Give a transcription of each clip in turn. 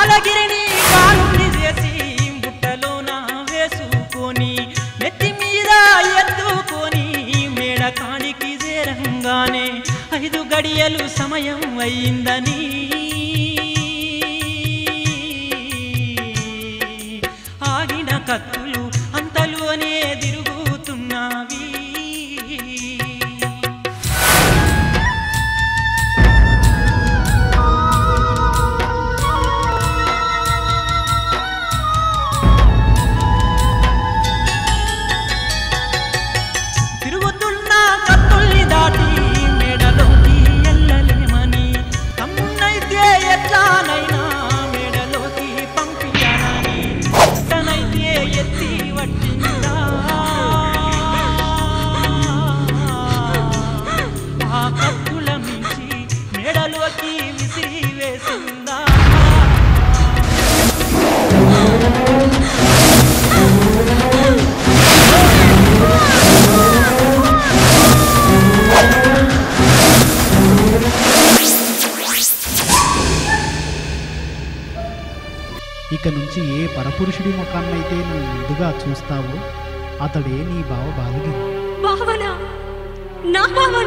బాలగిరిని కాలుని చేసి బుట్టలోన వేసుకొని నెత్తి మీద ఎత్తుకొని మేడ కాడికి చేరంగానే ఐదు గడియలు సమయం అయిందని ఆగిన కత్తులు అంతలోనే తిరుగుతున్నవి తిరుగుతున్న కత్తుల్ని దాటి మేడలోకి వెళ్ళలేమని తమ్మునైతే ఎట్లానైనా మేడలోకి పంపించానని తనైతే ఎత్తి పట్టిందా ఆ కత్తుల మించి మేడలోకి విసిరి వేసిందా ఇక నుంచి ఏ పరపురుషుడి ముఖాన్నైతే నువ్వు ముందుగా చూస్తావో అతడే నీ బావ బాలగిరి భావన నా భావన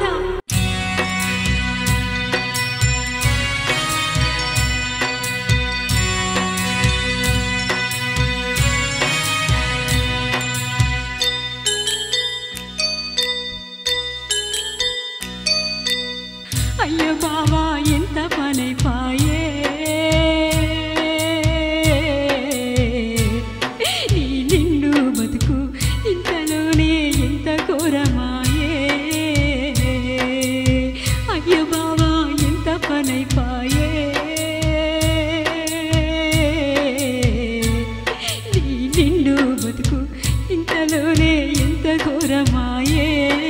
అయ్యో బావా ఎంత పనైపాయే నీ నిండు బతుకు ఇంతలోనే ఎంత ఘోరమాయే అయ్యో బావా ఎంత పనైపాయే నీ నిండు బతుకు ఇంతలోనే ఎంత ఘోరమాయే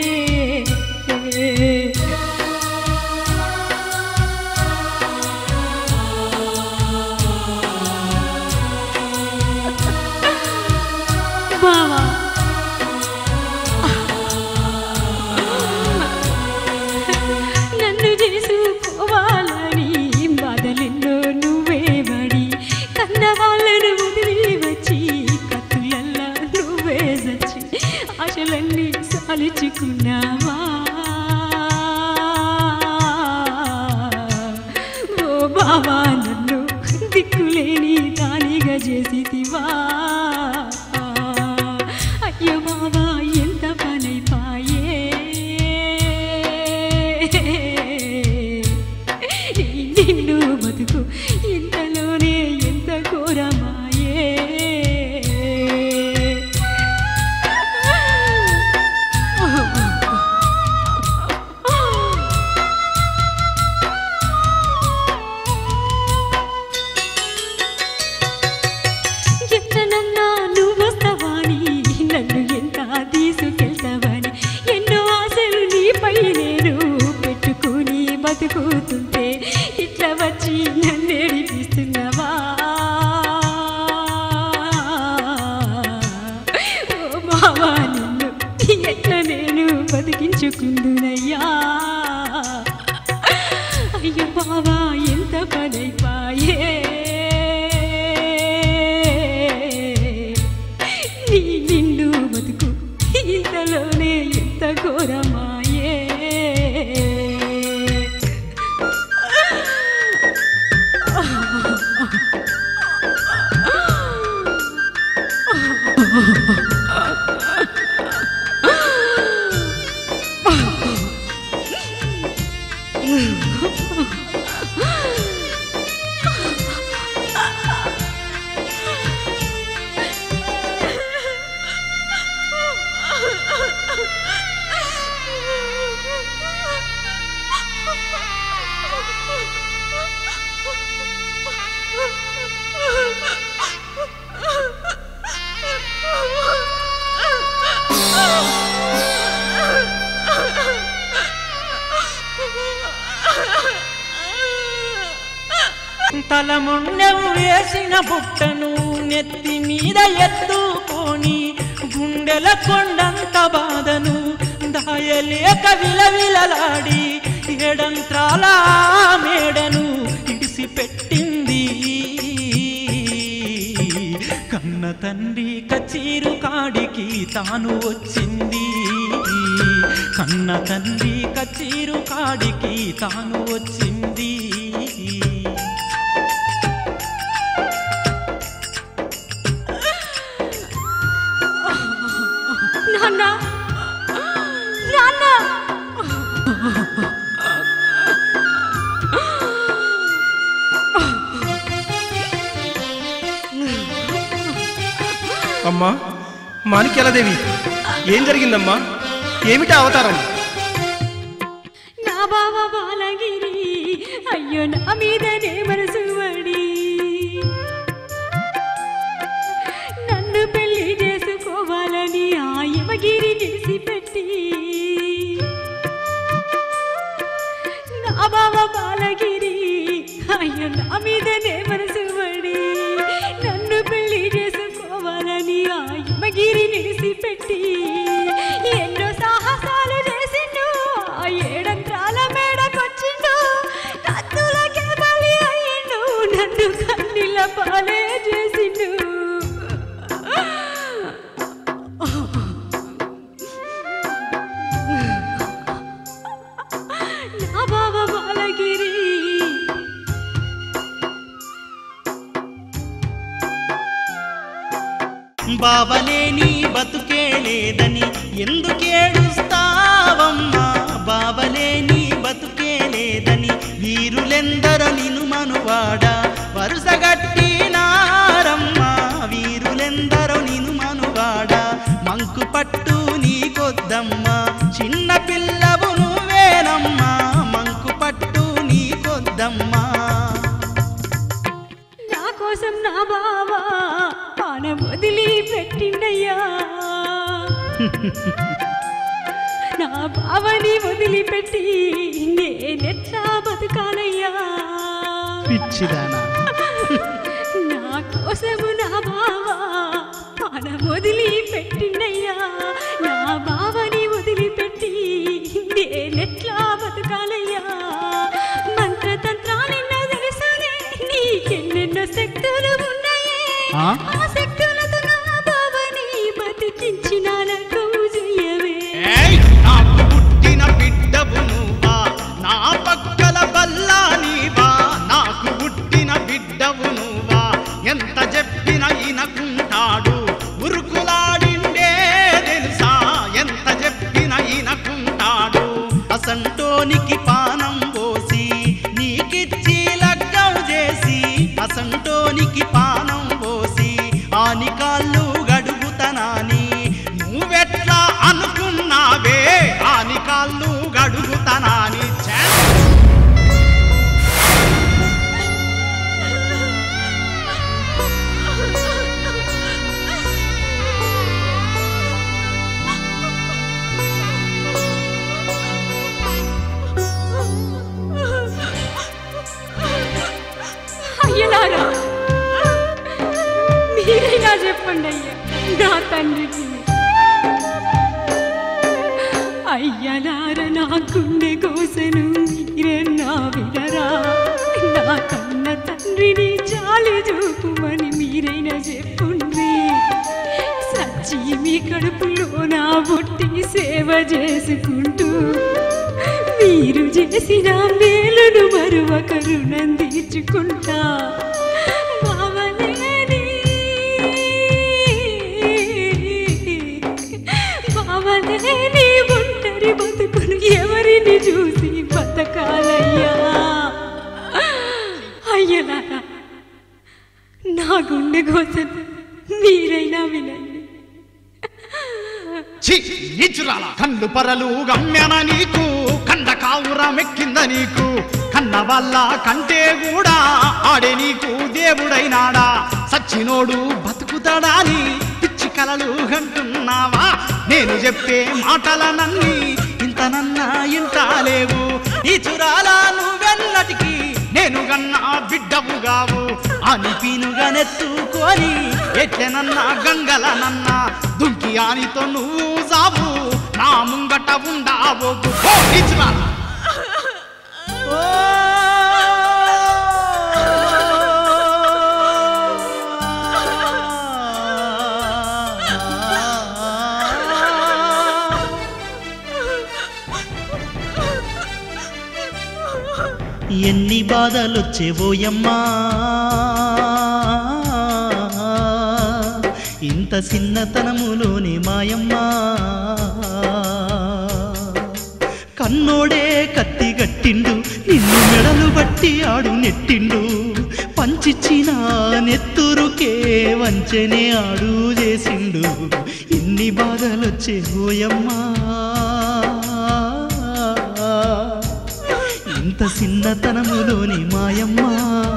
బావా నన్ను చేసుకోవాలని బాధలెన్నో నువ్వే పడి కన్న వాళ్ళను వదిలి వచ్చి కత్తులల్లా నువ్వే చచ్చి ఆశలన్నీ సాలిచుకున్నావా ఓ బావా నన్ను దిక్కులేని దానిగా చేసితివా అయ్యో బావా ఎంత పనైపాయే నిన్ను బతుకు ఇంతలోనే ఎంత ఘోరమాయే ఎట్లనన్నా నువ్వు వస్తావని నన్ను ఎంత తీసుకెళ్తావని ఎన్నో ఆశలు నీపై నేను పెట్టుకుని బతుకుతుంటే ఇట్లా వచ్చి నన్ను ఏడిపిస్తున్నావా ఓ బావా నిన్ను ఎట్లా నేను బతికించుకుందునయ్యా అయ్యో బావా ఎంత పనైపాయే నీ నిండు బతుకు ఇంతలోనే ఎంత ఘోరమాయే తలముండెం వేసిన బుట్టను నెత్తి మీద ఎత్తుకొని గుండెల కొండంత బాధను దాయలేక విలవిలలాడి ఏడంత్రాల మేడను ఇడిసిపెట్టింది కాడికి తాను వచ్చింది కన్న తల్లి కచీరు కాడికి తాను వచ్చింది నాన్న నాన్న అమ్మా మాణిక్యాలదేవి ఏం జరిగిందమ్మా ఏమిటి ఆ అవతారం నా బావ బాలగిరి అయ్యో నా మీదనే మనసు పడి నన్ను పెళ్లి చేసుకోవాలని ఆ యమగిరి నిలిసిపెట్టి నా బావ బాలగిరి అయ్యో నా మీదనే మనసు పడి నన్ను పెళ్లి చేసుకోవాలని ఆ యమగిరి నిలిసిపెట్టి ఎన్నో సాహసాలు చేసిండు ఆ ఏడంత్రాల మేడకొచ్చిండు కత్తులకే బలి అయ్యిండు నన్ను కన్నీళ్ళ పాలే చేసిండు నా బావ బాలగిరి బావలేని బతుకే లేదని ఎందుకేడుస్తావమ్మా బావలేని బతుకే లేదని వీరులెందరో నిను మనువాడా వరుసగట్టినారమ్మా వీరులెందరో నిను మనువాడా మంకు పట్టు నీకొద్దమ్మా చిన్న పిల్లవు నువ్వేనమ్మా మంకు పట్టు నీకొద్దమ్మా నా కోసం నా బావా పానం వదిలి పెట్టిండయ్యా నా బావని వదిలిపెట్టి నేనెట్లా బతకాలయ్యా పిచ్చిదానా నా కోసము నా బావా పానం వదిలి పెట్టిండయ్యా నా బావని వదిలిపెట్టి నేనెట్లా బతకాలయ్యా మంత్రతంత్రాలెన్నో తెలుసునే నీకెన్నెన్నో శక్తులు ఉన్నాయే ఆ? ఆ శక్తులతో నా బావని బతికించిన నాకు చెయ్యవే ఏయ్! నాకు పుట్టిన బిడ్డవు నువ్వా నా పక్కల బల్లా నీవా నాకు పుట్టిన బిడ్డవు నువ్వా ఎంత చెప్పిన ఇనకుంటాడు ఉరుకులాడిండే తెలుసా ఎంత చెప్పిన ఇనకుంటాడు అసంటోనికి పానం పోసి నీకిచ్చి లగ్గం చేసి అసంటోనికి పానం పోసి ఆని కాళ్ళు గడుగుతనాని నువ్వెట్లా అనుకున్నావే ఆని కాళ్ళు గడుగుతనాని ఛే! అయ్యలారా మీరైనా చెప్పండి అయ్యా నా తండ్రికి అయ్యలార నా గుండె కోసను మీరన్నా వినరా నా కన్న తండ్రిని చాలి చూపుమని మీరైనా చెప్పుండ్రి సచ్చి మీ కడుపులో నా బుట్టి సేవ చేసుకుంటూ మీరు చేసిన మేలును మరువక రుణం తీర్చుకుంటా బావలేని బావలేని ఒంటరి బతుకును ఎవరిని చూసి బతకాలయ్యా అయ్యలారా నా గుండె కోసం మీరైనా వినండి ఛీ! నీచురాల కళ్ళు పరలు గమ్యన నీకు కండ కావుర మెక్కింద నీకు కన్న వల్ల కంటే కూడా ఆడే నీకు దేవుడైనాడా సచ్చినోడు బతుకుతాడా అని పిచ్చి కలలు అంటున్నావా నేను చెప్పే మాటలనన్నీ ఇంతనన్నా ఇంటాలేవు ఈ చురాల నువ్వెన్నటికి నేను గన్నా బిడ్డవుగావు అని పీనుగా నెత్తుకొని ఎట్లనన్నా గంగలనన్నా దుంకి ఆనితో నువ్వు సావు నా ముంగట ఉండావు ఓ నీచురాలా. ఓ ఎన్ని బాధలొచ్చేవోయమ్మా ఇంత చిన్నతనములోని మాయమ్మా కన్నోడే కత్తి గట్టిండు నిన్ను మెడలు బట్టి ఆడు నెట్టిండు పంచిచ్చిన నెత్తురుకే వంచెనే ఆడు చేసిండు ఇన్ని బాధలొచ్చే ఓయమ్మా ఇంత చిన్నతనములోని మాయమ్మా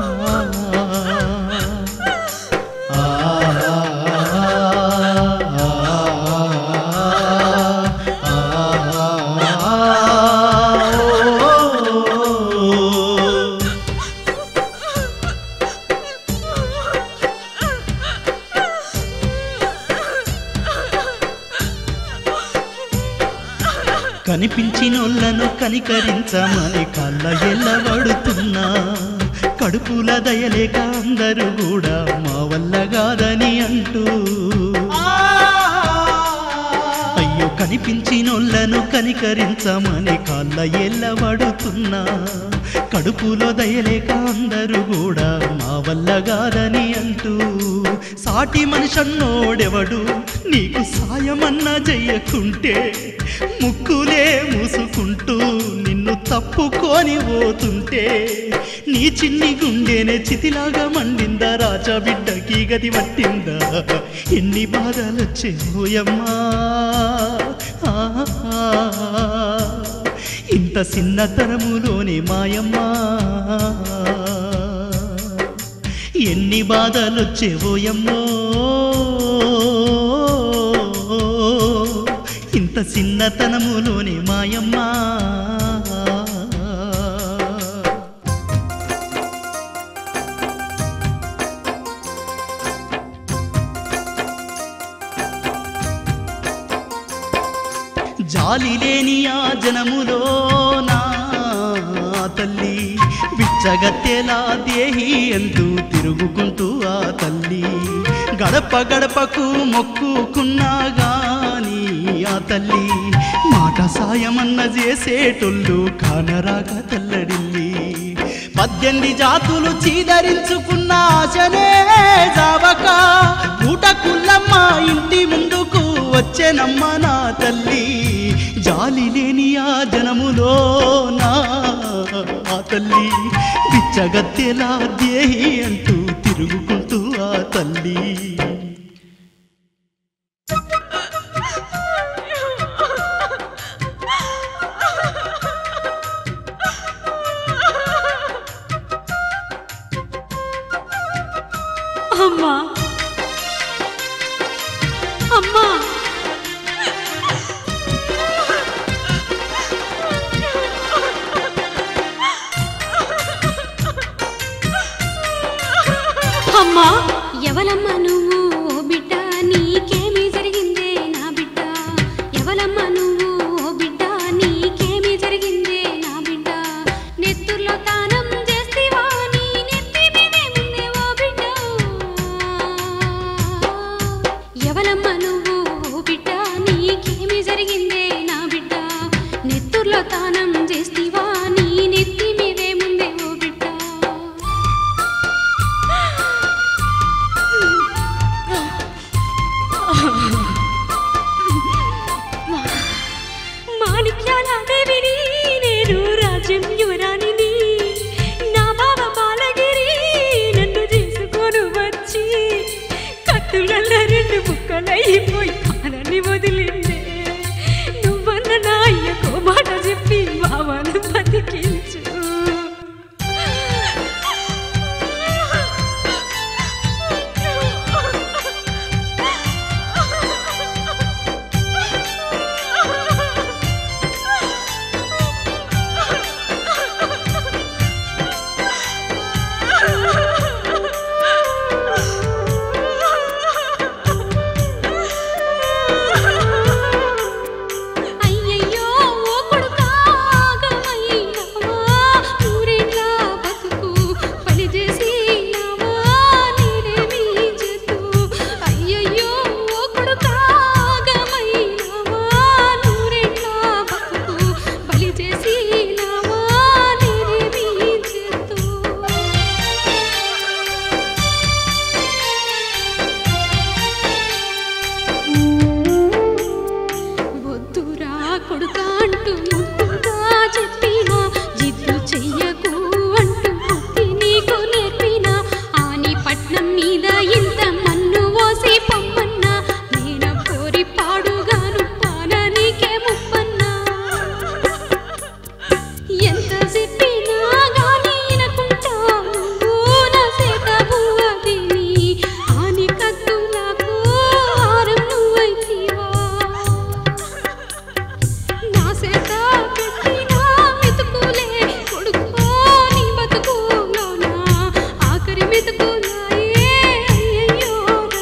కనిపించినోళ్ళను కనికరించమని కళ్ళ ఎల్లబడుతున్నా కడుపుల దయలేక అందరూ కూడా మా వల్ల కాదని అంటూ అయ్యో కనిపించినోళ్ళను కనికరించమని కాళ్ళ ఎల్లబడుతున్నా కడుపులో దయలేక అందరూ కూడా మా వల్ల కాదని అంటూ సాటి మనిషన్నోడెవడు నీకు సాయమన్నా చెయ్యకుంటే ముక్కులే మూసుకుంటూ నిన్ను తప్పుకొని పోతుంటే నీ చిన్ని గుండెనే చితిలాగా మండిందా రాజా బిడ్డకి గది పట్టిందా ఎన్ని బాధలొచ్చే ఓయమ్మా ఆ, ఇంత చిన్నతనములోని మాయమ్మా ఎన్ని బాధలొచ్చేవోయమ్మో ఇంత చిన్నతనములోని మాయమ్మా జాలి లేని ఆ జనములో నా తల్లి బిచ్చగత్తెలా దేహి ఎందు తిరుగుకుంటూ ఆ తల్లి గడప గడపకు మొక్కుకున్నా గాని ఆ తల్లి మాట సాయమన్న చేసేటోళ్ళు కానరాక తెల్లడిల్లి పద్దెనిమిది జాతులు చీదరించుకున్న ఆశనే జావక పూటకుల్లమ్మ ఇంటి ముందుకు వచ్చెనమ్మ నా తల్లి జాలి లేని ఆ జనములో నా ఆ తల్లి బిచ్చగత్తెలా దేహి అంటూ తిరుగుకుంటూ ఆ తల్లి అమ్మా అమ్మా అమ్మా ఎవలమ్మ నువ్వు ఓ బిడ్డ నీకేమి జరిగిందే నా బిడ్డ ఎవలమ్మ నువ్వు ఓ బిడ్డ నీకేమి జరిగిందే నా బిడ్డ నెత్తుర్లో తానం చేస్తేవా నీ నెత్తి మీదే ముందే ఓ బిడ్డ ఎవలమ్మ నువ్వు ఓ బిడ్డ నీకేమి జరిగిందే నా బిడ్డ నెత్తుర్లో తానం చేస్తేవా నీ నెత్తి మీదే ముందే ఓ బిడ్డ మాణిక్యాల దేవిని నేను రాజ్యం యువరాణిని నా బావ బాలగిరి నన్ను చేసుకొని వచ్చి కత్తులల్ల రెండు ముక్కలైపోయి కానని వదిలిండే నువ్వన్న నా అయ్యకో మాట చెప్పి బావను బతికించు బ్రతుకులాయే అయ్యయ్యో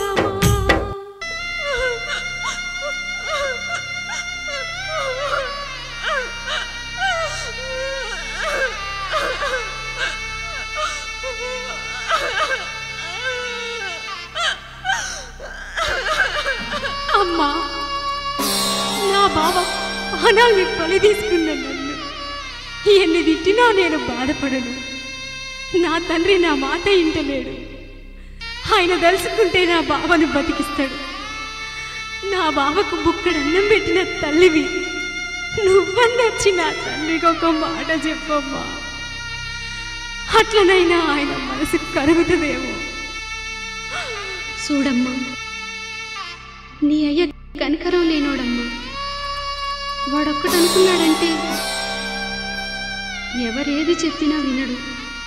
అమ్మా నా బావ అనాల్ని బలి తీసుకున్న నన్ను ఎన్ని తిట్టినా నేను బాధపడను నా తండ్రి నా మాట ఇంటలేడు ఆయన తలుసుకుంటే నా బావను బతికిస్తాడు నా బావకు బుక్కడు అన్నం పెట్టిన తల్లివి నువ్వన్నొచ్చి నా తండ్రికి ఒక మాట చెప్పమ్మా అట్లనైనా ఆయన మనసు కరుగుతుందేమో చూడమ్మా నీ అయ్య కనకరం లేనోడమ్మా వాడొక్కడు అనుకున్నాడంటే ఎవరేది చెప్పినా వినడు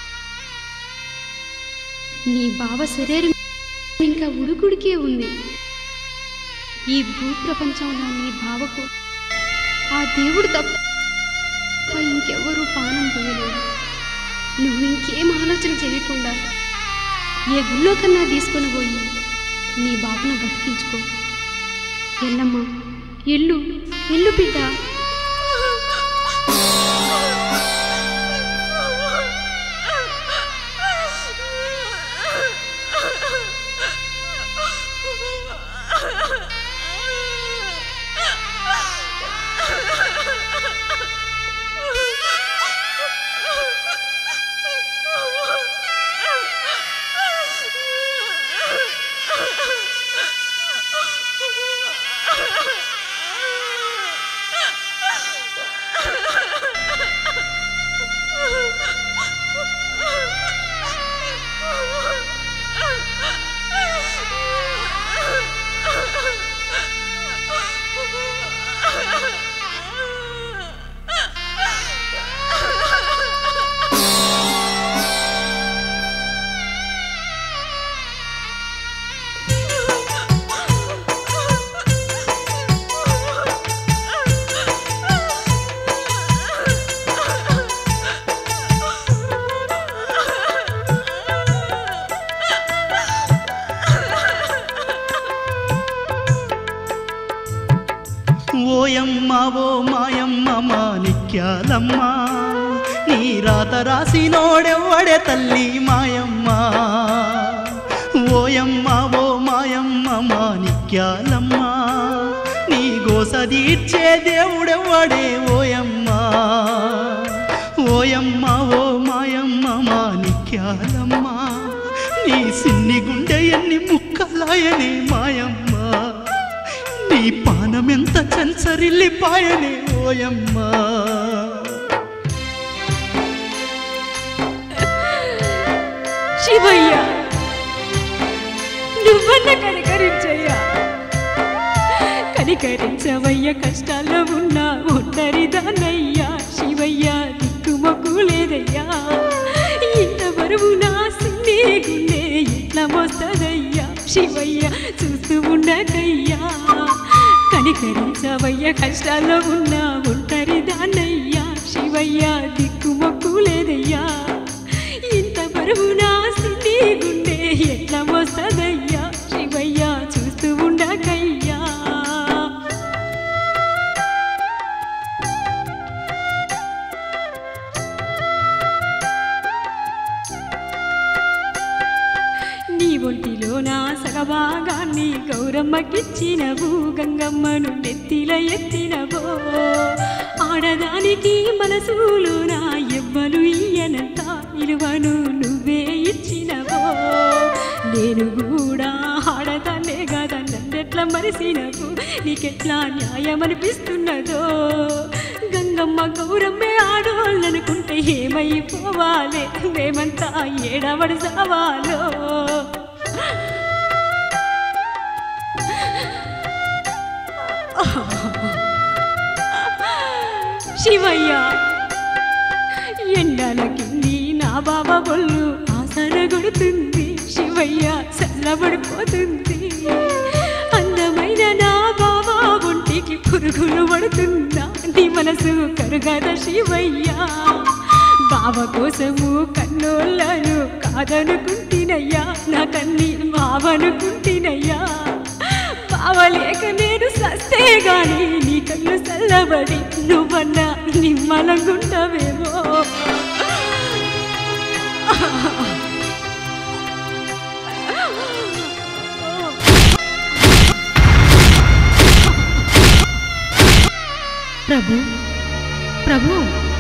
నీ బావ శరీరం ఇంకా ఉడుకుడికే ఉంది ఈ భూప్రపంచంలో నీ బావకు ఆ దేవుడు తప్ప ఇంకెవ్వరూ పానం పోయలేడు నువ్వు ఇంకేం ఆలోచన చేయకుండా ఏ గుళ్ళో కన్నా తీసుకొని పోయి నీ బాబును బతికించుకో ఎల్లమ్మా ఎల్లు ఎల్లు బిడ్డ ఓయమ్మ ఓ మాయమ్మ మాణిక్యాలమ్మ నీ రాత రాసినోడెవ్వడే తల్లి మాయమ్మ ఓయమ్మ ఓ మాయమ్మ మాణిక్యాలమ్మ నీ గోస తీర్చే దేవుడెవ్వడే ఓయమ్మ ఓయమ్మ ఓ మాయమ్మ మాణిక్యాలమ్మ నీ సిన్ని గుండె ఎన్ని ముక్కలాయనే మాయమ్మ నీ పానమెంత చంచరిల్లిపాయనే ఓయమ్మా శివయ్య నువ్వన్న కనికరించయ్యా కనికరించవయ్య కష్టాల్లో ఉన్న ఒంటరిదానయ్యా శివయ్య దిక్కుమొక్కు లేదయ్యా ఇంత బరువు నా సిన్ని గుండె ఎట్లా మోస్తదయ్యా శివయ్య చూస్తూ ఉండకయ్యా కనికరించవయ్య కష్టాల్లో ఉన్న ఒంటరిదానయ్యా శివయ్య దిక్కుమొక్కు లేదయ్యా ఇంత బరువు నా సిన్ని గుండె ఎట్లా మోస్తదయ్యా శివయ్య చూస్తూ ఉండకయ్యా నీ ఒంటిలో నా సగభాగాన్ని గౌరమ్మకిచ్చినవు గంగమ్మను నెత్తిల ఎత్తినవో ఆడదానికి మనసులో నా ఎవ్వలు ఇయ్యనంత ఇలువను నువ్వే ఇచ్చినవో నేను కూడా ఆడదాన్నే కదా నన్నెట్లా మరిసినవు నీకెట్లా న్యాయం అనిపిస్తున్నదో గంగమ్మ గౌరమ్మే ఆడోళ్ళనుకుంటే ఏమైపోవాలి మేమంతా ఏడవడి సావాలో శివయ్య ఎండల కింది నా బాబా బొల్లు ఆసన కొడుతుంది శివయ్య చల్లబడిపోతుంది అందమైన నా బాబా ఒంటికి పురుగులు పడుతుందా నీ మనసు కరుగద శివయ్య బావ కోసము కన్నోళ్ళను కాదనుకుంటినయ్యా నా కన్ని బావనుకుంటినయ్యా బావ లేక నేను సస్తే గాని నీ కళ్ళు చల్లబడి నువ్వన్నా నిమ్మలంగుంటావేమో ప్రభు ప్రభు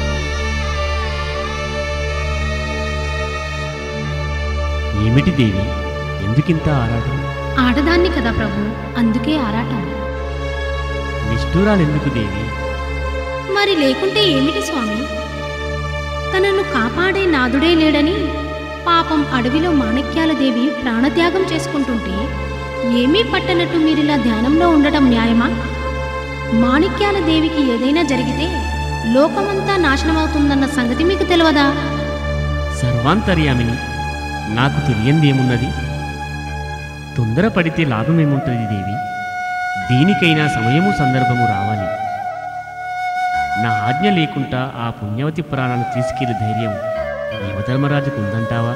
ఏమిటి దేవి ఎందుకింత ఆరాటం ఆడదాన్ని కదా ప్రభు అందుకే ఆరాటం నిష్ఠూరాలెందుకు దేవి మరి లేకుంటే ఏమిటి స్వామి తనను కాపాడే నాదుడే లేడని పాపం అడవిలో మాణిక్యాల దేవి ప్రాణత్యాగం చేసుకుంటుంటే ఏమీ పట్టనట్టు మీరిలా ధ్యానంలో ఉండటం న్యాయమా మాణిక్యాల దేవికి ఏదైనా జరిగితే లోకమంతా నాశనమవుతుందన్న సంగతి మీకు తెలియదా సర్వాంతర్యామిని నాకు తెలియందేమున్నది తొందరపడితే లాభమేముంటుంది దేవి దీనికైనా సమయము సందర్భము రావాలి నా ఆజ్ఞ లేకుండా ఆ పుణ్యవతి ప్రాణాన్ని తీసుకెళ్లి ధైర్యం యమధర్మరాజుకు ఉందంటావా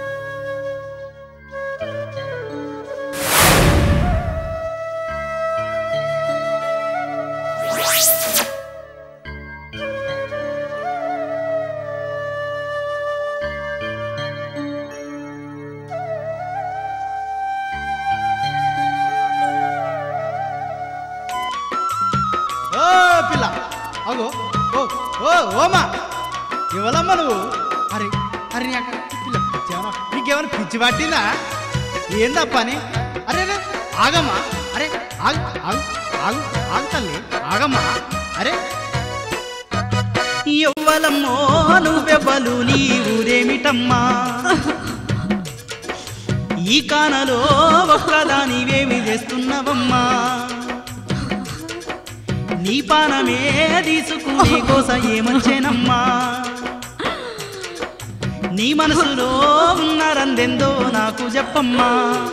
ఓ పిల్ల అగో ఓ ఓ ఓమా ఇవ్వలమ్మ నువ్వు అరే అరే నీ అక్క పిల్ల పిచ్చేమన్నా నీకేమైనా పిచ్చి పట్టిందా ఏందా పని అరే అరే ఆగమ్మా అరే ఆగు ఆగు ఆగు ఆగు తల్లి ఆగమ్మా అరే ఎవ్వలమ్మో నువ్వెవ్వలు నీ ఊరేమిటమ్మా ఈ కానలో ఒక్కదానివేమి చేస్తున్నవమ్మా నీ పానమే తీసుకునే కోస ఏమొచ్చేనమ్మా నీ మనసులో ఉన్న రందెందో నాకు చెప్పమ్మా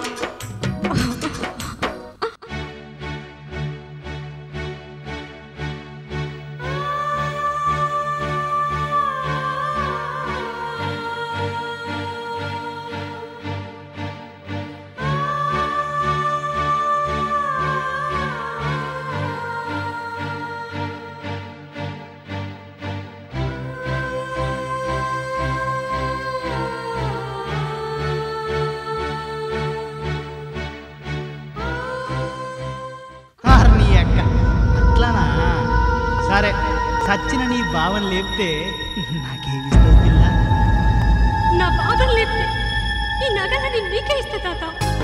ఆర్ నీ అక్క అట్లానా సరే సచ్చిన నీ భావం లేపితే నాకేమిస్తావు పిల్ల నా బాధలు లేపితే ఈ నగలని నీకే ఇస్తా తాత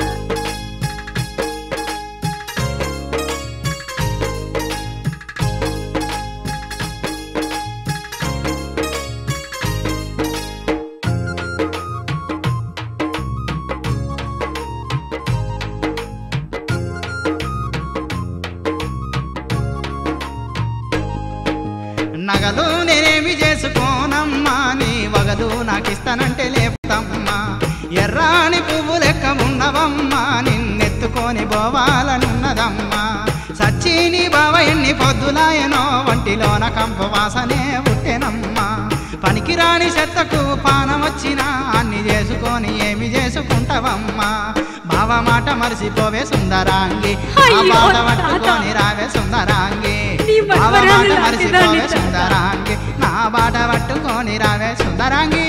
నగలు నేనేమి చేసుకోనమ్మా నీ వగలు నాకిస్తానంటే లేపుతమ్మా ఎర్రాని పువ్వు లెక్క ఉన్నవమ్మా నిన్నెత్తుకొని పోవాలనున్నదమ్మా సచ్చి నీ బావ ఎన్ని పొద్దులాయనో వంటిలోన కంపు వాసనే పుట్టెనమ్మా పనికిరాని చెత్తకు పానం వచ్చినా అన్ని చేసుకొని ఏమి చేసుకుంటావమ్మా బావ మాట మరిసిపోవే సుందరాంగి ఆ అయ్యో, బాధ తాత. పట్టుకొని రావే సుందరాంగి నీ బావ మాట మన్మరాలు మరిసిపోవే లాంటిదాన్ని తాత. సుందరాంగి నా బాట పట్టుకొని రావే సుందరాంగి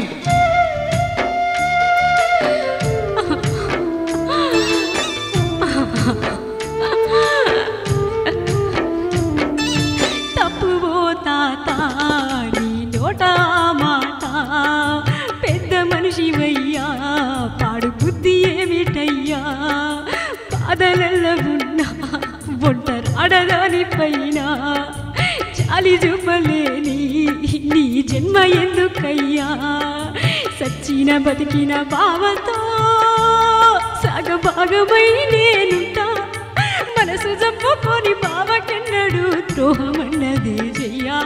తప్పువో తాత నీ నోట మాట పెద్ద మనిషివయ్యా పాడు బుద్ధి ఏమిటయ్యా బాధలల్ల ఉన్నా ఒంటరాడదాని పైన చాలి చూపలేని నీ జన్మ ఎందుకయ్యా సచ్చిన బతికిన బావతో సగభాగమై నేనుంటా మనసు చంపుకొని బావకెన్నడు ద్రోహమన్నది చెయ్యా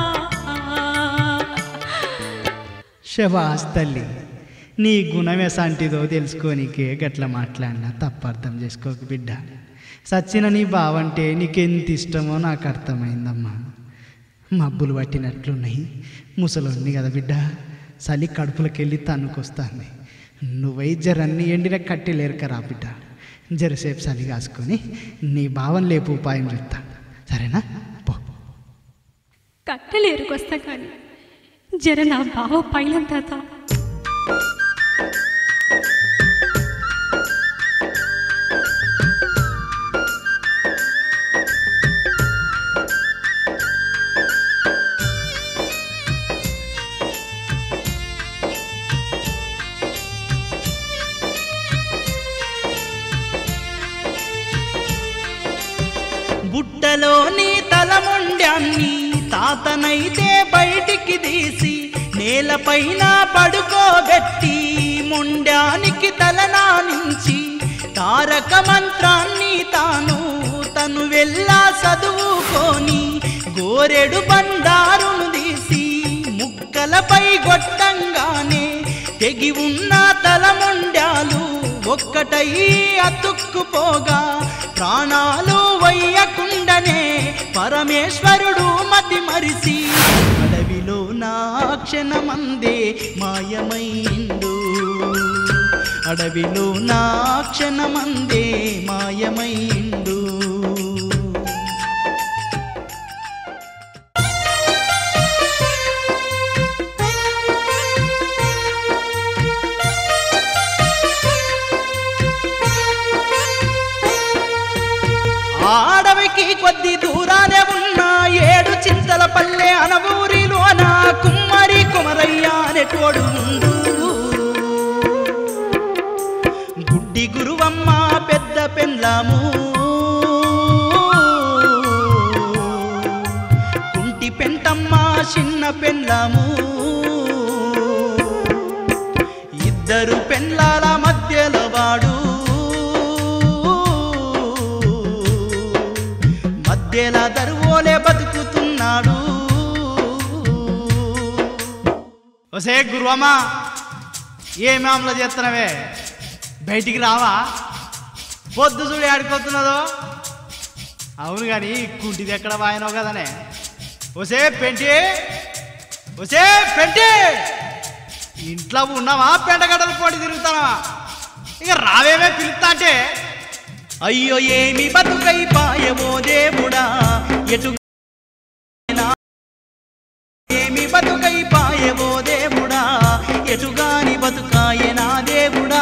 శబాస్ తల్లి నీ గుణం ఎసాంటిదో తెలుసుకోనికే గట్ల మాట్లాడినా తప్ప అర్థం చేసుకోక బిడ్డ సచ్చిన నీ బావంటే నీకెంత ఇష్టమో నాకు అర్థమైందమ్మా మబ్బులు పట్టినట్లున్నాయి ముసలోన్ని కదా బిడ్డ చలి కడుపులకెళ్ళి తన్నుకొస్తాంది నువ్వై జరన్ని ఎండిన కట్టెలేరుకరా బిడ్డ జరసేపు చలి కాసుకొని నీ భావం లేపు ఉపాయం చెప్తా సరేనా పో కట్టలేరుకొస్తా కానీ జర నా బావ పైలం తాత బుట్టలోని తలముండాన్ని తాతనైతే బయటికి తీసి నేలపైన పడుకోబెట్టి ముండానికి తలనానించి తారక మంత్రాన్ని తాను తను వెళ్ళా చదువుకొని గోరెడు బండారును తీసి ముక్కలపై గొట్టంగానే తెగి ఉన్న తలముండాలు ఒక్కటై అతుక్కుపోగా ప్రాణాలు వయ్యకుండనే పరమేశ్వరుడు మతి మరిసి అడవిలో నా క్షణమందే మాయమైండు అడవిలో నా క్షణమందే మాయమైండు ఆడవికి కొద్ది దూరానే ఉన్న ఏడు చింతల పల్లె అనవూరిలోన కుమ్మరి కుమరయ్య అనేటోడు ఉండు గుడ్డి గురువమ్మ పెద్ద పెండ్లాము కుంటి పెంటమ్మ చిన్న పెండ్లాము ఇద్దరు పెండ్లాల మధ్యలో వాడు మధ్యల దరువోలే బతుకుతున్నాడు ఒసే గురువమ్మా ఏ మామూలు చేస్తున్నావే బయటికి రావా పొద్దు చూడి ఆడుకోతున్నదో అవును కానీ కుంటిది ఎక్కడ వాయనో కదనే ఒసే పెంటి ఒసే పెంటి ఇంట్లో ఉన్నావా పెంటగడ్డలు పోటీ తిరుగుతావా ఇక రావేమే పిలుస్తా అంటే అయ్యో ఏమి బతుకై పాయవో దేవుడా ఎటు ఏమి బతుకై పాయవో దేవుడా ఎటుగాని బతుకాయ నా దేవుడా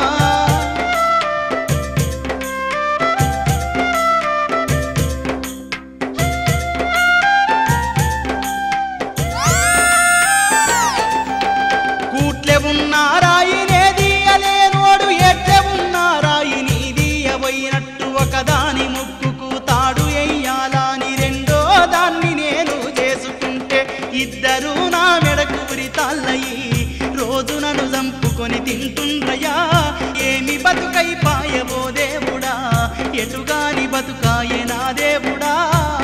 కూట్లే ఉన్నారాయినేది అలేనోడు ఎట్లే ఉన్నారాయిని దీయబోయినట్టు ఒకదాని ముక్కుకు తాడు ఎయ్యాలని రెండో దాన్ని నేను చేసుకుంటే ఇద్దరు నా మెడకు ఉరితాళ్ళయి రోజు నన్ను చంపుకొని తింటుండ్రయా ఏమి బతుకై పాయవో దేవుడా ఎటుగాని బతుకాయే నా దేవుడా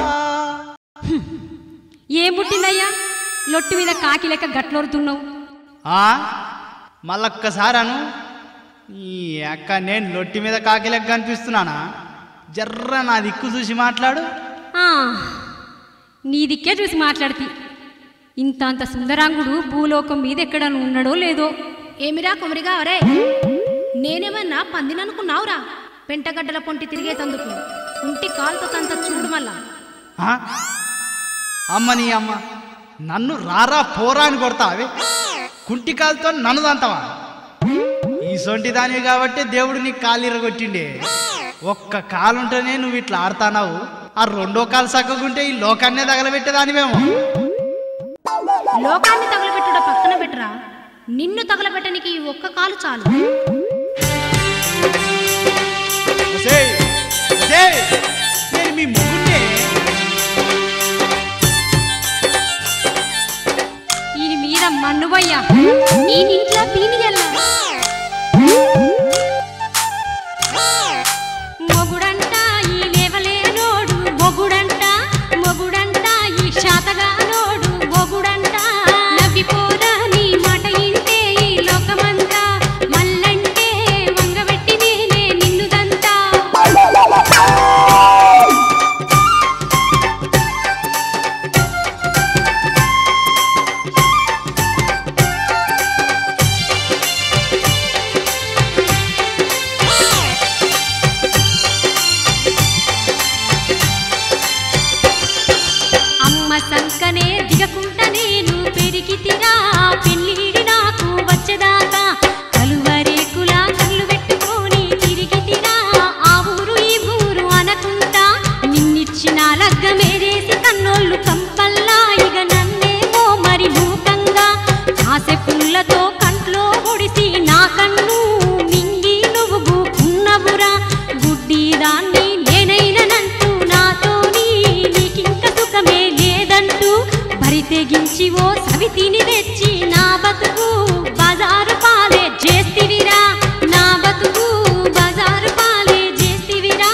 ఏం పుట్టిందయ్యా లొట్టు మీద కాకి లెక్క గట్లొరుతున్నావు ఆ? మళ్ళొక్కసారను ఈ అక్క నేను లొట్టి మీద కాకిలెక్క కనిపిస్తున్నానా జర్ర నా దిక్కు చూసి మాట్లాడు ఆ, నీ దిక్కే చూసి మాట్లాడితే ఇంత అంత సుందరాంగుడు భూలోకం మీద ఎక్కడ ఉన్నాడో లేదో ఏమిరా కుమరిగా అరే నేనేమన్నా పందిననుకున్నావురా పెంటగడ్డల పొంటి తిరిగేతందుకు ఉంటి కాలుతో కంత చూడు మళ్ళా ఆ? అమ్మ నీ అమ్మ నన్ను రారా పోరా అని కొడతావే కుంటికాలతో నన్ను దంతవా ఈ సొంటి దానివి కాబట్టి దేవుడు నీకు కాలు ఇరగొట్టిండే ఒక్క కాలుంటేనే నువ్వు ఇట్లా ఆడుతున్నావు ఆ రెండో కాలు సక్కగుంటే ఈ లోకాన్నే తగలబెట్టేదానివేమో లోకాన్ని తగలబెట్టుడ పక్కన పెట్టరా నిన్ను తగలబెట్టనికి ఈ ఒక్క కాలు చాలు ఒసేయ్, ఒసేయ్, నేను మీ ముగ్గురినే ఈయన మీద మన్నుబయ్యా ఈ ఇంట్లో పీనియల్లా మొగుడంట ఈ లేవలేనోడు మొగుడంట మొగుడంట ఈ శాతగానోడు మొగుడంట నవ్విపోరా నీ మాట ఇంటే ఈ లోకమంతా మల్లంటే మంచి ఓ సవితిని తెచ్చి నా బతుకు బజారు పాలే చేస్తివిరా నా బతుకు బజారు పాలే చేస్తివిరా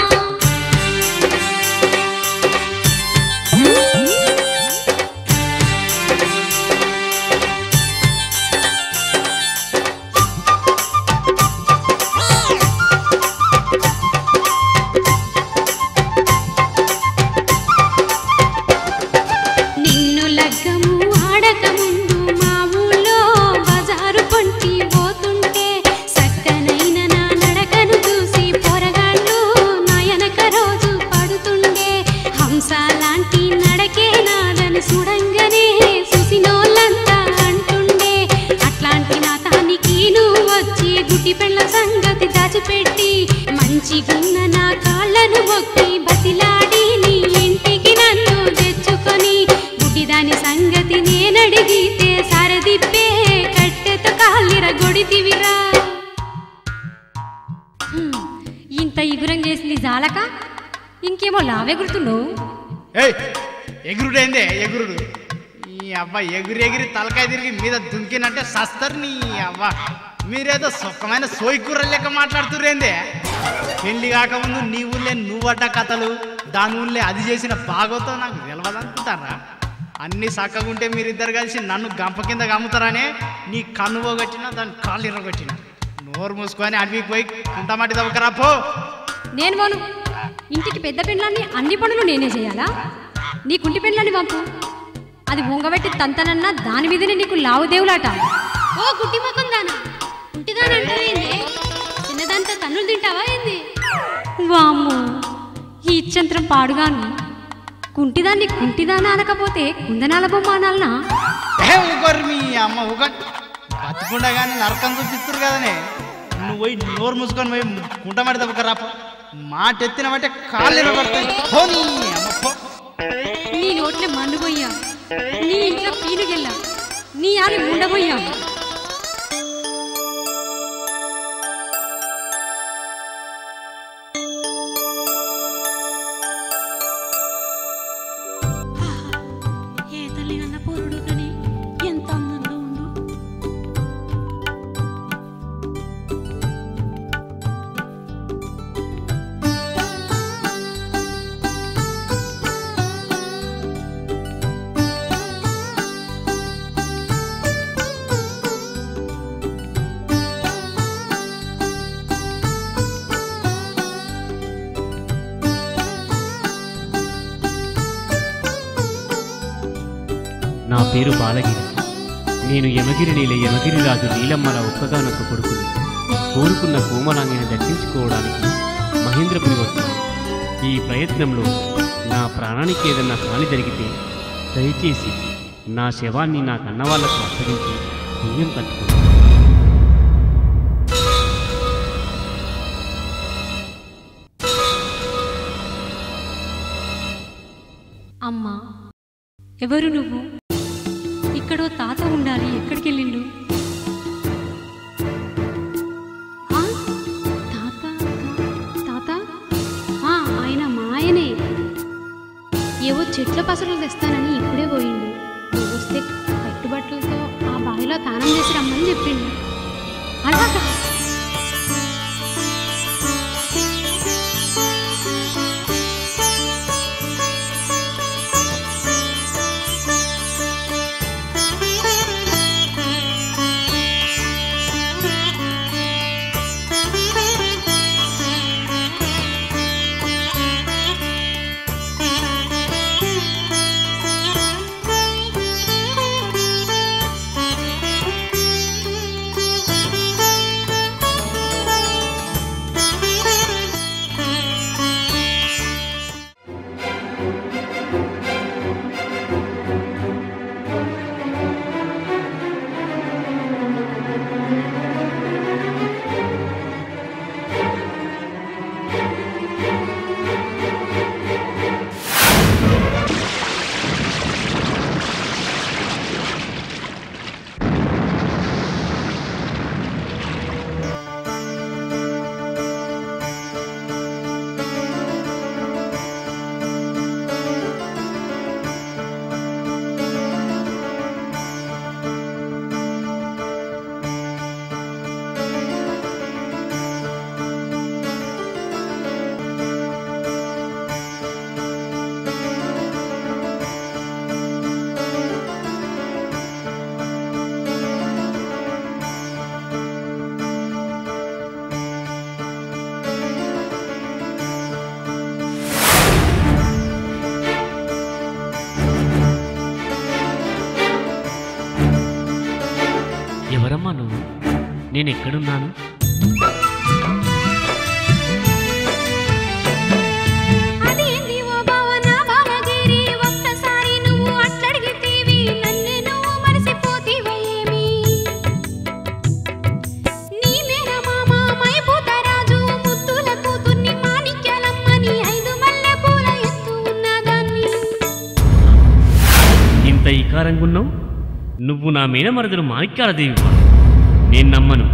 నిన్ను లగ్గము ఆడక ముందు మా ఊళ్ళో బజారు కొంటి పోతుంటే సక్కనైన నా నడకను చూసి పొరగాళ్ళు నయనక రోజు పడుతుండే హంస లాంటి నడకే నాదని చూడంగానే చూసినోళ్ళంతా అంటుండే అట్లాంటి నా తానికి నువ్వు వచ్చి గుడ్డి పెళ్ళ సంగతి దాచిపెట్టి మంచిగున్న నా కాళ్ళను మొక్కి బతిలాడి నీ ఇంటికి నన్ను తెచ్చుకొని గుడ్డిదాని సంగతి నేనడిగితే సరదిప్పే కట్టెతో కాలిర గొడితివిరా హ్మ్, ఇంత ఇగురం చేసింది జాలక ఇంకేమో లావెగురుతున్నావు ఏయ్ ఎగురుడేందే ఎగురుడు ఈ అబ్బా ఎగురు ఎగిరి తలకాయ తిరిగి మీద దుంకినంటే సస్తరు నీ అవ్వ మీరేదో సుఖమైన సోయికూర లెక్క మాట్లాడుతుర్రేందే పెళ్లి కాకముందు నీ ఊళ్ళే నువ్వడ్డ కథలు దాని ఊళ్ళే అది చేసిన బాగోతో నాకు తెలియదనుకుంటారా అన్ని చక్కగా ఉంటే మీరిద్దరు కలిసి నన్ను గంప కింద గమ్ముతారనే నీ కన్ను పోగొట్టినా దాని కాళ్ళు ఇరగొట్టిన నోరు మూసుకొని అడవికి పోయి కుంటమాటి దవ్వకరా పో నేను పోను ఇంటికి పెద్ద పెండ్లాన్ని అన్ని పనులు నేనే చేయాలా నీ కుంటి పెండ్లాన్ని పంపు అది వంగబెట్టి తంతనన్నా దాని మీదనే నీకు లావుదేవులాట ఓ గుడ్డి ముఖం దానా ఉంటిదాని అంటావేంది చిన్నదాంతో తన్నులు తింటావా ఏంది వామ్మో ఈ ఇచ్చంత్రం పాడుగాను కుంటిదాన్ని కుంటిదాన అనకపోతే కుందనాల బొమ్మ అనాలనా ఏ ఊగరు మీ అమ్మ ఊగ బతికుండా కానీ నరకం చూపిస్తారు కదనే నువ్వు పోయి నోరు మూసుకొని పోయి కుంటమాడి దెబ్బక రాపో మాట ఎత్తిన బట్టే కాళ్ళు ఇరగొడతాయి పో నీ అమ్మ పో నీ నోట్లే మండుపోయా నీ ఇంట్లో పీనుగెళ్ళా నీ ఆలి ఉండబోయా ఏ తల్లి కన్నా పోరుడు కానీ ఎంత అందంగా ఉండు నా పేరు బాలగిరి నేను యమగిరి నీల యమగిరి రాజు నీలమ్మల ఒక్కగానొక్క కొడుకుని కోరుకున్న కోమలాంగిని దర్శించుకోవడానికి మహేంద్రపురి వస్తాను ఈ ప్రయత్నంలో నా ప్రాణానికి ఏదన్నా హాని జరిగితే దయచేసి నా శవాన్ని నా కన్నవాళ్లకు అప్పగించి పుణ్యం కట్టుకో అమ్మా ఎవరు నువ్వు ఇక్కడో తాత ఉండాలి ఎక్కడికి వెళ్ళిండు ఆ? తాత తాత ఆ, ఆయన మా ఆయనే ఏవో చెట్ల పసలు తెస్తానని ఇప్పుడే పోయిండు నువ్వు వస్తే కట్టుబట్టలతో ఆ బావిలో తానం చేసి రమ్మని చెప్పిండు అలాగా ఆ నేనెక్కడున్నాను అదేంది ఓ బావ నా బావగిరి ఒక్కసారి నువ్వు అట్లడిగితేవి నన్ను నువ్వు మరిసిపోతీవేమి నీ మేన మామ మైపూతరాజు ముత్తుల కూతుర్ని మాణిక్యాలమ్మని ఐదు మల్లె పూల ఎత్తు ఉన్నదాన్ని ఇంత ఇకారంగున్నావు నువ్వు నా మేనమరదలు మాణిక్యాలదేవి నేను నమ్మను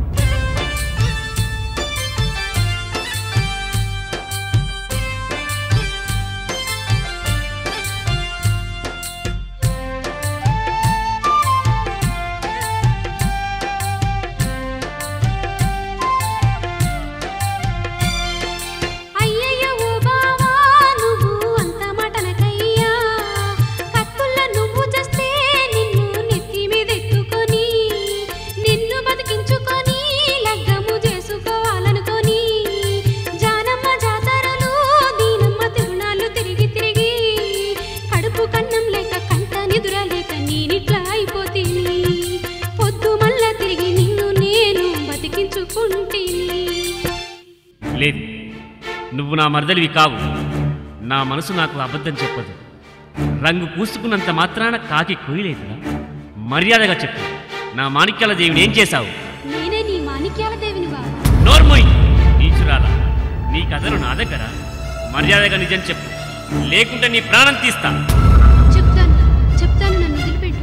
అయ్యయ్య ఓ బావా నువ్వు అంత మాటనకయ్యా కత్తుల్ల నువ్వు చస్తే నిన్ను నెత్తి మీద ఎత్తుకొని నిన్ను బతికించుకొని లగ్గము చేసుకోవాలనుకొని జానమ్మ జాతరలు దీనమ్మ తిరునాళ్ళు తిరిగి తిరిగి కడుపు కన్నం లేక కంట నిదుర లేక నేనిట్లా అయిపోతీని పొద్దు మళ్ళా తిరిగి నిన్ను నేను బతికించుకుంటేని లేదు నువ్వు నా మరదలివి కావు నా మనసు నాకు అబద్ధం చెప్పదు రంగు పూసుకున్నంత మాత్రాన కాకి కొయ్యలేదురా మర్యాదగా చెప్పు నా మాణిక్యాల దేవుని ఏం చేశావు నేనే నీ మాణిక్యాల దేవిని బాబా నోర్మోయ్ నీచురాలా నీ కథలు నా దగ్గర మర్యాదగా నిజం చెప్పు లేకుంటే నీ ప్రాణం తీస్తా చెప్తాను చెప్తాను నన్ను వదిలిపెట్టు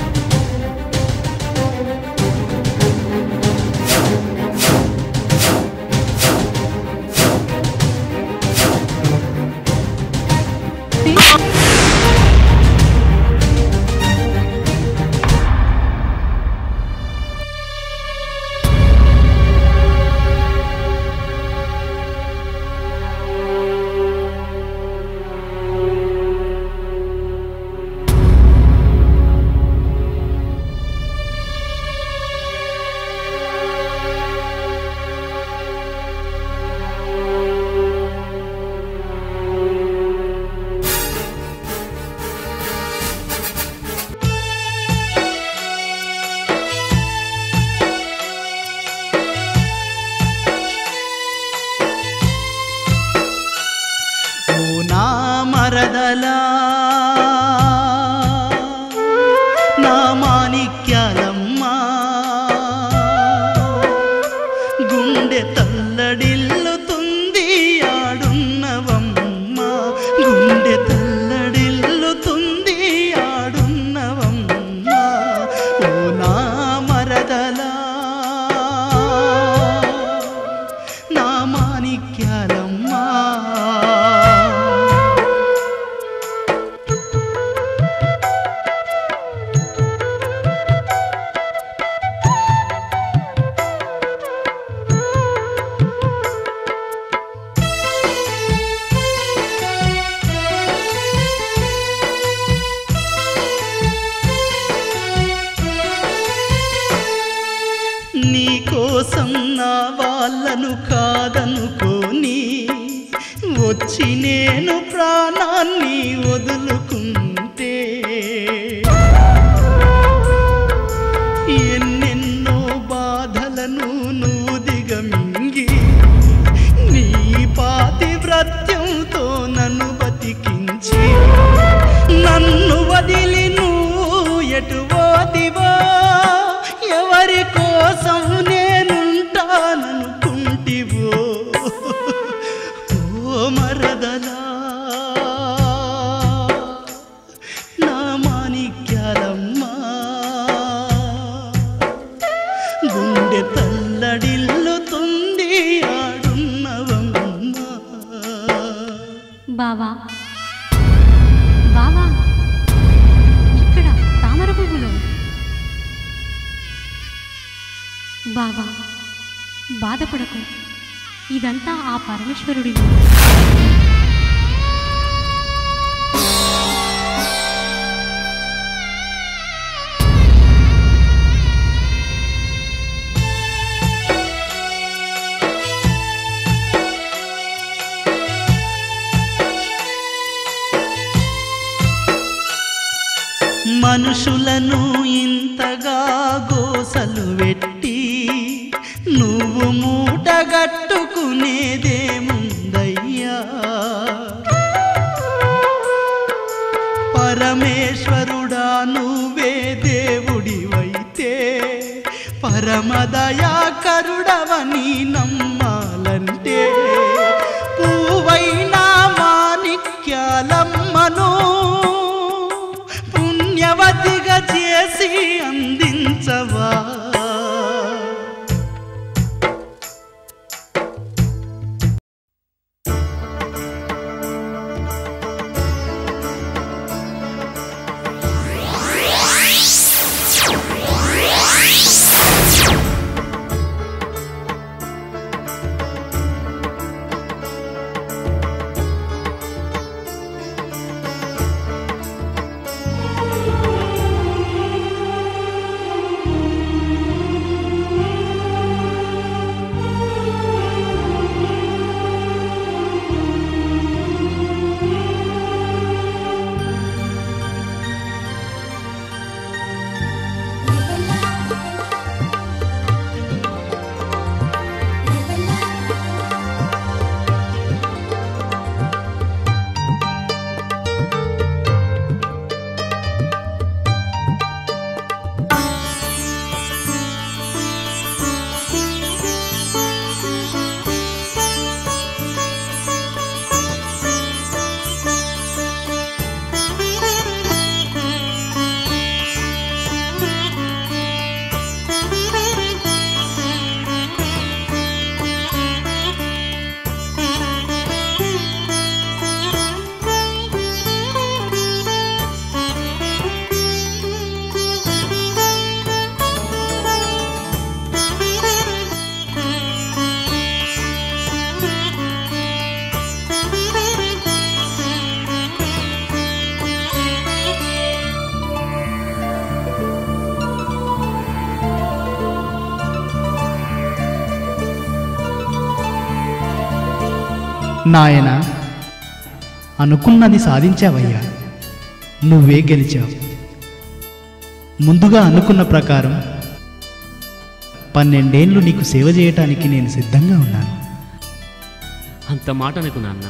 ఓ నా మరదలా నా మాణిక్యాలమ్మా గుండె తల్లడిల్లుతుంది ఆడున్నవమ్మా గుండె తల్లడిల్లుతుంది ఆడున్నవమ్మా ఓ నా మరదలా నా మాణిక్యాలమ్మా నీ కోసం నా వాళ్ళను కాదనుకోని వచ్చి నేను ప్రాణాన్ని వదులుకుంటే ఎన్నెన్నో బాధలను నువ్వు దిగమింగి నీ పాతివ్రత్యంతో నన్ను బతికించి నన్ను వదిలి నువ్వు ఎటు పోతివో ఎవరి కోసం నేనుంటాననుకుంటివో ఓ మరదలా నా మాణిక్యాలమ్మా గుండె తల్లడిల్లుతుంది ఆడున్నవమ్మా బావా బావా ఇక్కడ తామర పువ్వులో బావా బాధపడకు ఇదంతా ఆ పరమేశ్వరుడి మనుషులను ఇంతగా గోసలు పెట్టి గట్టుకునేదేముందయ్యా పరమేశ్వరుడా నువ్వే దేవుడివైతే పరమదయాకరుడవని నమ్మాలంటే పువ్వైనా మాణిక్యాలమ్మను పుణ్యవతిగా చేసి అందించవా నాయన అనుకున్నది సాధించావయ్యా నువ్వే గెలిచావు ముందుగా అనుకున్న ప్రకారం పన్నెండేండ్లు నీకు సేవ చేయటానికి నేను సిద్ధంగా ఉన్నాను అంత మాట నాకు నాన్న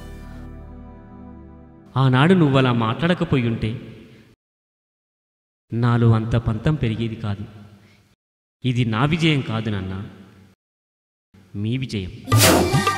ఆనాడు నువ్వు అలా మాట్లాడకపోయి ఉంటే నాలో అంత పంతం పెరిగేది కాదు ఇది నా విజయం కాదు నాన్న మీ విజయం